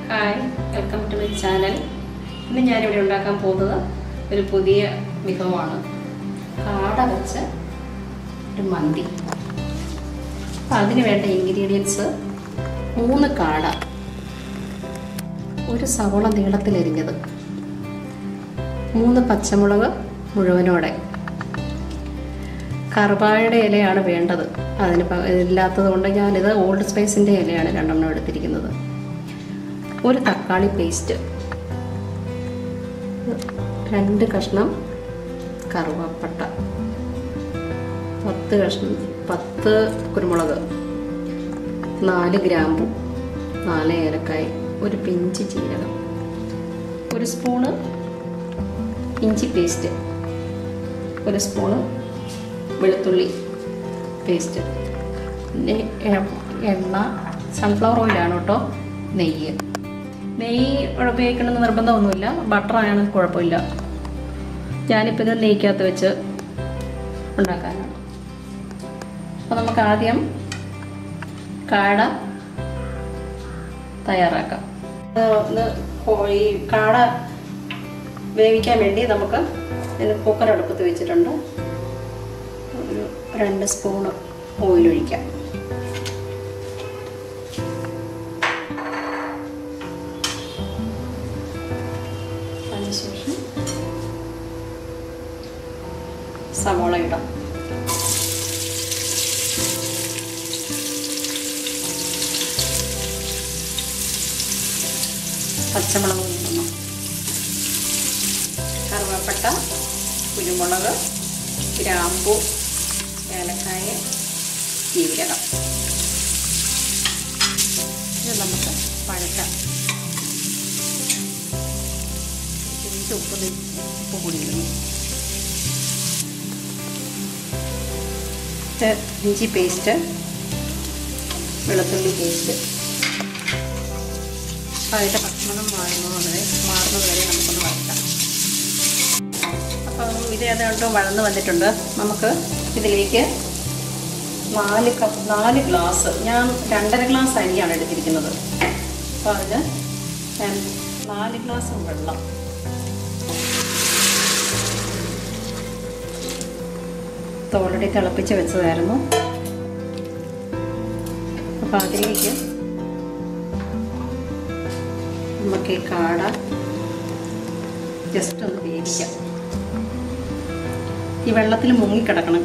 Hi welcome to my channel ഇന്ന് ഞാനിവിടെ ഉണ്ടാക്കാൻ പോകുന്നത് ഒരു പുതിയ വിഭവമാണ് കാട വെച്ച് ഒരു മന്തി അപ്പം അതിന് വേണ്ട ഇൻഗ്രീഡിയൻസ് മൂന്ന് കാട ഒരു സവോള നീളത്തിലരിഞ്ഞത് മൂന്ന് പച്ചമുളക് മുഴുവനോടെ കറുവാഴയുടെ ഇലയാണ് വേണ്ടത് അതിന് പ- ഇല്ലാത്തത് കൊണ്ട് ഞാനിത് ഓൾഡ് സ്പൈസിൻ്റെ ഇലയാണ് രണ്ടെണ്ണം എടുത്തിരിക്കുന്നത് ഒരു തക്കാളി പേസ്റ്റ് രണ്ട് കഷ്ണം കറുവപ്പട്ട പത്ത് കഷ്ണം പത്ത് കുരുമുളക് നാല് ഗ്രാമ്പു നാല് ഏലക്കായ് ഒരു പിഞ്ച് ജീരകം ഒരു സ്പൂണ് ഇഞ്ചി പേസ്റ്റ് ഒരു സ്പൂണ് വെളുത്തുള്ളി പേസ്റ്റ് പിന്നെ എ- എണ്ണ സൺഫ്ലവർ ഓയിലാണ് കേട്ടോ നെയ്യ് നെയ്യ് ഉപയോഗിക്കണമെന്ന് നിർബന്ധമൊന്നുമില്ല ബട്ടർ ആണെങ്കിൽ കുഴപ്പമില്ല ഞാനിപ്പോൾ ഇത് നെയ്ക്കകത്ത് വെച്ച് ഉണ്ടാക്കാനാണ് അപ്പോൾ നമുക്ക് ആദ്യം കാട തയ്യാറാക്കാം ഇത് കോഴി കാട വേവിക്കാൻ വേണ്ടി നമുക്ക് ഇതിന് കുക്കർ അടുപ്പത്ത് വെച്ചിട്ടുണ്ട് ഒരു രണ്ട് സ്പൂണ് ഓയിൽ ഒഴിക്കാം അതിനുശേഷം സവോള ഇടാം പച്ചമുളക് ഇടണം കറുവപ്പട്ട കുരുമുളക് ഗ്രാമ്പു ഏലക്കായ ജീരകം ഇത് നമുക്ക് പഴക്കാം ഇച്ചിരി ഉപ്പ് ദേ ഉപ്പ് കൂടി ഇടുന്നു ഇത് ഇഞ്ചി പേസ്റ്റ് വെളുത്തുള്ളി പേസ്റ്റ് അപ്പോൾ അതിൻ്റെ ഭക്ഷണം മാറുന്നത് വരെ മാറുന്നത് വരെ നമുക്കൊന്ന് വഴറ്റാം അപ്പം ഇത് ഏതാണ്ടോ വഴന്ന് വന്നിട്ടുണ്ട് നമുക്ക് ഇതിലേക്ക് നാല് കപ്പ് നാല് ഗ്ലാസ് ഞാൻ രണ്ടര ഗ്ലാസ് അരിയാണ് എടുത്തിരിക്കുന്നത് അപ്പോൾ അതിന് ഞാൻ നാല് ഗ്ലാസ് വെള്ളം ഓൾറെഡി തിളപ്പിച്ച് വെച്ചതായിരുന്നു അപ്പോൾ അതിലേക്ക് നമുക്ക് ഈ കാട ജസ്റ്റ് ഒന്ന് വേവിക്കാം ഈ വെള്ളത്തിൽ മുങ്ങിക്കിടക്കണം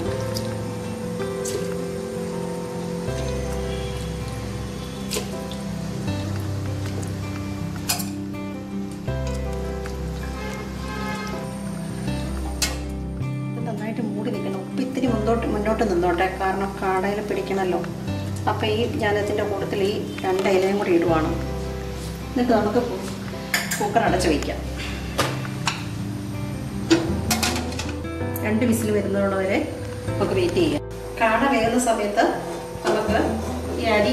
ഇത് നന്നായിട്ട് മൂടി നിൽക്കണം ഉപ്പ് ഇത്തിരി മുന്നോട്ട് മുന്നോട്ട് നിന്നോട്ടെ കാരണം കാടയിൽ പിടിക്കണമല്ലോ അപ്പോൾ ഈ ഞാനതിൻ്റെ കൂട്ടത്തിൽ ഈ രണ്ട് ഇലയും കൂടി ഇടുവാണ് എന്നിട്ട് നമുക്ക് കു- കുക്കർ അടച്ച് വയ്ക്കാം രണ്ട് വിസിൽ വരുന്നതുവരെ നമുക്ക് വെയിറ്റ് ചെയ്യാം കാട വേകുന്ന സമയത്ത് നമുക്ക് ഈ അരി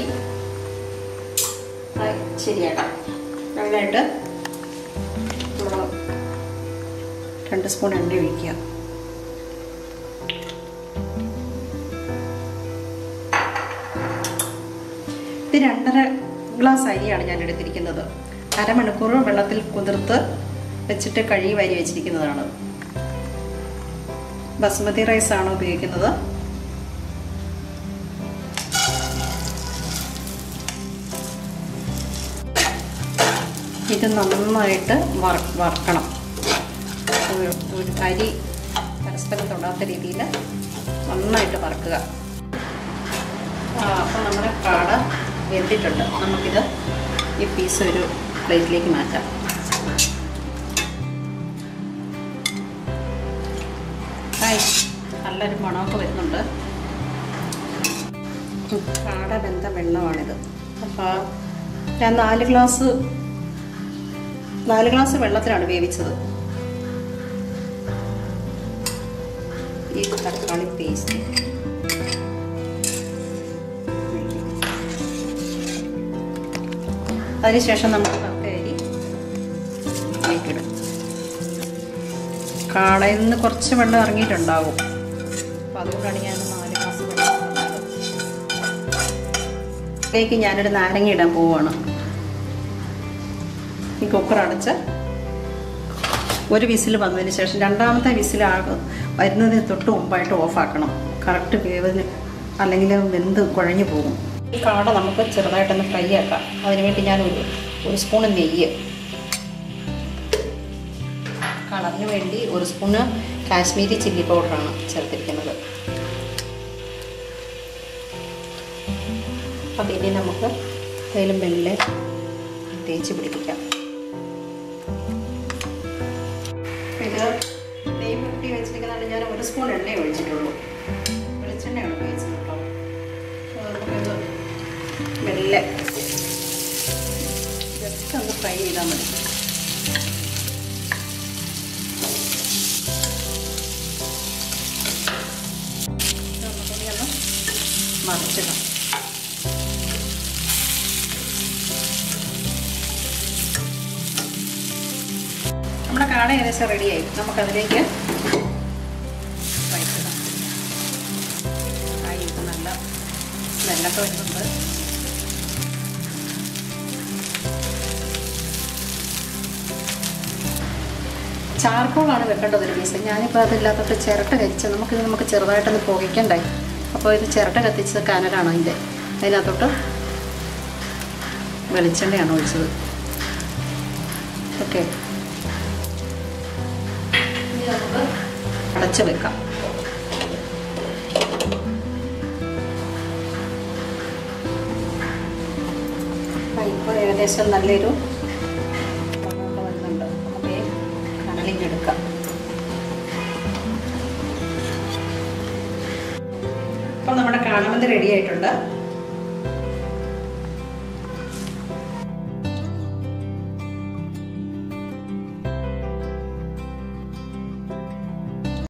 ആയി ശരിയാക്കാം അതിനായിട്ട് നമ്മൾ രണ്ട് സ്പൂൺ എണ്ണ ഒഴിക്കുക ഇത് രണ്ടര ഗ്ലാസ് അരിയാണ് ഞാൻ എടുത്തിരിക്കുന്നത് അരമണിക്കൂർ വെള്ളത്തിൽ കുതിർത്ത് വെച്ചിട്ട് കഴുകി വാരി വെച്ചിരിക്കുന്നതാണ് ബസ്മതി റൈസ് ആണ് ഉപയോഗിക്കുന്നത് ഇത് നന്നായിട്ട് വറ വറക്കണം ഒരു ഒരു അരി പരസ്പരം തൊടാത്ത രീതിയിൽ നന്നായിട്ട് വറക്കുക അപ്പം നമ്മുടെ കാട വെന്തിട്ടുണ്ട് നമുക്കിത് ഈ പീസ് ഒരു പ്ലേറ്റിലേക്ക് മാറ്റാം ഹായ് നല്ലൊരു മണമൊക്കെ വരുന്നുണ്ട് ഉം, കാട വെന്ത വെള്ളമാണിത് അപ്പോൾ ഞാൻ നാല് ഗ്ലാസ് നാല് ഗ്ലാസ് വെള്ളത്തിലാണ് വേവിച്ചത് ഈ തക്കാളി പേസ്റ്റ് അതിനുശേഷം നമ്മൾ കക്കയരി അതിലേക്കിടും കാടയിൽ നിന്ന് കുറച്ച് വെള്ളം ഇറങ്ങിയിട്ടുണ്ടാവും അപ്പോൾ അതുകൊണ്ടാണ് ഞാൻ നാല് ഗ്ലാസ് വെള്ളം ഇടുന്നത്. ഇതിലേക്ക് ഞാനൊരു നാരങ്ങ ഇടാൻ പോവുകയാണ് ഈ കുക്കർ അടച്ച് ഒരു വിസിൽ വന്നതിന് ശേഷം രണ്ടാമത്തെ വിസിൽ വരുന്നതിന് തൊട്ട് മുമ്പായിട്ട് ഓഫാക്കണം കറക്റ്റ് വേവിന് അല്ലെങ്കിൽ വെന്ത് കുഴഞ്ഞു പോകും ഈ കാട നമുക്ക് ചെറുതായിട്ടൊന്ന് ഫ്രൈ ആക്കാം അതിനുവേണ്ടി ഞാൻ ഒരു ഒരു സ്പൂൺ നെയ്യ് കളറിന് വേണ്ടി ഒരു സ്പൂണ് കാശ്മീരി ചില്ലി പൗഡറാണ് ചേർത്തിരിക്കുന്നത് അപ്പം ഇനി നമുക്ക് തേയിലും വെള്ളിലെ തേച്ച് പിടിപ്പിക്കാം ഇത് നെയ്യ് മുട്ടി വെച്ചിരിക്കുന്നതുകൊണ്ട് ഞാൻ ഒരു സ്പൂൺ എണ്ണ ഒഴിച്ചിട്ടുള്ളൂ വെളിച്ചെണ്ണയാണ് ഉപയോഗിച്ചത് കേട്ടോ അപ്പോൾ നമുക്കിത് മെല്ലെ ജസ്റ്റ് ഒന്ന് ഫ്രൈ ചെയ്താൽ മതി നമുക്കിനി ഒന്ന് മറിച്ചിടാം നമ്മുടെ കാട ഏകദേശം റെഡിയായി നമുക്കതിലേക്ക് റൈസ് ഇടാം ആയി ഇപ്പം നല്ല സ്മെല്ലൊക്കെ വരുന്നുണ്ട് ചാർക്കോളാണ് വെക്കേണ്ടത് ഒരു പീസ് ഞാനിപ്പോൾ അതില്ലാത്തപ്പോൾ ചിരട്ട കത്തിച്ച് നമുക്കിത് നമുക്ക് ചെറുതായിട്ടൊന്ന് പുകയ്ക്കണ്ടേ അപ്പോൾ ഇത് ചിരട്ട കത്തിച്ചത് കനലാണ് അതിൻ്റെ അതിനകത്തോട്ട് വെളിച്ചെണ്ണയാണ് ഒഴിച്ചത് ഓക്കെ ഇനി നമുക്ക് അടച്ച് വെക്കാം ഇപ്പോൾ ഏകദേശം നല്ലൊരു മണമൊക്കെ വരുന്നുണ്ട് നമുക്ക് കനലിങ് എടുക്കാം അപ്പം നമ്മുടെ കാണുന്നത് റെഡി ആയിട്ടുണ്ട്